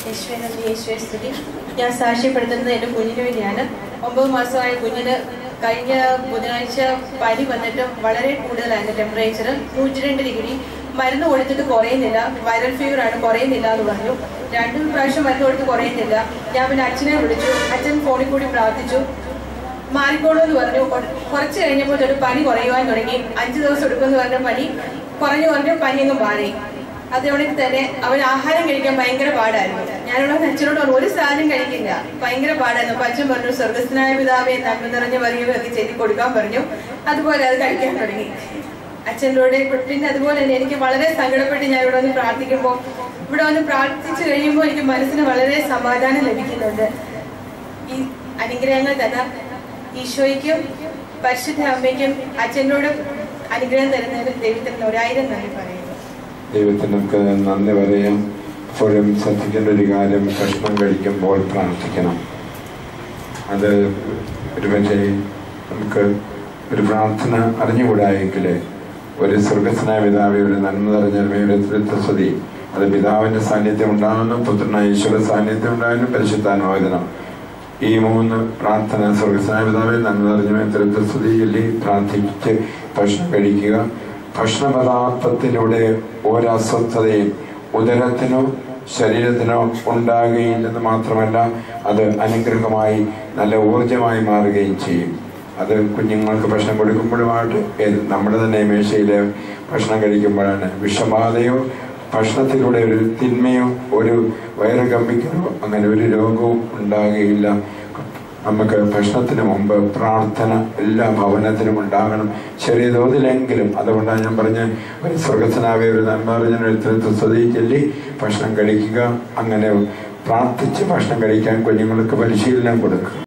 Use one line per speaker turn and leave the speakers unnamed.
യേശുവിനെ യേശുവെ സ്തുതി ഞാൻ സാക്ഷ്യപ്പെടുത്തുന്നത് എൻ്റെ കുഞ്ഞിന് വേണ്ടിയാണ് ഒമ്പത് മാസമായ കുഞ്ഞിന് കഴിഞ്ഞ ബുധനാഴ്ച പനി വന്നിട്ട് വളരെ കൂടുതലായിരുന്നു ടെമ്പറേച്ചർ നൂറ്റി രണ്ട് ഡിഗ്രി മരുന്ന് കൊടുത്തിട്ട് കുറയുന്നില്ല വൈറൽ ഫീവർ ആണ് കുറയുന്നില്ല എന്ന് പറഞ്ഞു രണ്ടു പ്രാവശ്യം മരുന്ന് കൊടുത്ത് കുറയുന്നില്ല ഞാൻ പിന്നെ അച്ഛനെ വിളിച്ചു അച്ഛൻ ഫോണിൽ കൂടി പ്രാർത്ഥിച്ചു മാറിക്കോളൂ എന്ന് പറഞ്ഞു കൊ- കുറച്ച് കഴിഞ്ഞപ്പോൾ തൊട്ട് പനി കുറയുവാൻ തുടങ്ങി അഞ്ച് ദിവസം എടുക്കുമെന്ന് പറഞ്ഞ പനി കുറഞ്ഞു കുറഞ്ഞു പനി അങ്ങ് മാറി അതോടെ തന്നെ അവൻ ആഹാരം കഴിക്കാൻ ഭയങ്കര പാടായിരുന്നു ഞാനുള്ള അച്ഛനോട് പറഞ്ഞു ഒരു സാധനം കഴിക്കില്ല ഭയങ്കര പാടായിരുന്നു അപ്പൊ അച്ഛൻ പറഞ്ഞു സ്വർഗസ്ഥനായ പിതാവെ നന്മ നിറഞ്ഞ പറയുക ഒക്കെ ചെയ്ത് കൊടുക്കാൻ പറഞ്ഞു അതുപോലെ അത് കഴിക്കാൻ തുടങ്ങി അച്ഛൻ്റെ കൂടെ പിന്നെ അതുപോലെ തന്നെ എനിക്ക് വളരെ സങ്കടപ്പെട്ട് ഞാൻ ഇവിടെ വന്ന് പ്രാർത്ഥിക്കുമ്പോൾ ഇവിടെ വന്ന് പ്രാർത്ഥിച്ചു കഴിയുമ്പോൾ എനിക്ക് മനസ്സിന് വളരെ സമാധാനം ലഭിക്കുന്നുണ്ട് ഈ അനുഗ്രഹങ്ങൾ തന്നെ ഈശോയ്ക്കും പരിശുദ്ധ അമ്മയ്ക്കും അച്ഛനോട് അനുഗ്രഹം തരുന്നതിന് ദൈവത്തിന് ഒരായിരം നന്ദി പറയുന്നു
ദൈവത്തിന് നമുക്ക് നന്ദി പറയാം എപ്പോഴും ശ്രദ്ധിക്കേണ്ട ഒരു കാര്യം ഭക്ഷണം കഴിക്കുമ്പോൾ പ്രാർത്ഥിക്കണം അത് ഒരുപക്ഷെ നമുക്ക് ഒരു പ്രാർത്ഥന അറിഞ്ഞുകൂടായെങ്കിൽ ഒരു സ്വർഗസ്നായ പിതാവെ ഒരു നന്മ നിറഞ്ഞ ഒരു തൃത്വസ്വതി അത് പിതാവിന്റെ സാന്നിധ്യം ഉണ്ടാകുന്നു പുത്രനായ ഈശ്വര സാന്നിധ്യം ഉണ്ടാകുന്നു പരിശുദ്ധാനുമോദനം ഈ മൂന്ന് പ്രാർത്ഥന സ്വർഗസ്നായ പിതാവെ നന്മ നിറഞ്ഞ തൃത്വസ്തുതി ചൊല്ലി പ്രാർത്ഥിച്ച് ഭക്ഷണം കഴിക്കുക ഭക്ഷണ പദാർത്ഥത്തിലൂടെ ഒരസ്വസ്ഥതയും ഉദരത്തിനോ ശരീരത്തിനോ ഉണ്ടാകുകയില്ലെന്ന് മാത്രമല്ല അത് അനുഗ്രഹമായി നല്ല ഊർജമായി മാറുകയും ചെയ്യും അത് കുഞ്ഞുങ്ങൾക്ക് ഭക്ഷണം കൊടുക്കുമ്പോഴുമായിട്ട് ഏത് നമ്മുടെ തന്നെ മേശയിൽ ഭക്ഷണം കഴിക്കുമ്പോഴാണ് വിഷബാധയോ ഭക്ഷണത്തിലൂടെ ഒരു തിന്മയോ ഒരു വയറ് കമ്പിക്കലോ അങ്ങനെ ഒരു രോഗവും ഉണ്ടാകുകയില്ല നമുക്ക് ഭക്ഷണത്തിന് മുമ്പ് പ്രാർത്ഥന എല്ലാ ഭവനത്തിലും ഉണ്ടാകണം ചെറിയ തോതിലെങ്കിലും അതുകൊണ്ടാണ് ഞാൻ പറഞ്ഞ ഒരു സ്വർഗത്തിനാവെ ഒരു നന്മ അറിഞ്ഞ ഒരു സ്തുതി ചൊല്ലി ഭക്ഷണം കഴിക്കുക അങ്ങനെ പ്രാർത്ഥിച്ച് ഭക്ഷണം കഴിക്കാൻ കുഞ്ഞുങ്ങൾക്ക് പരിശീലനം കൊടുക്കുക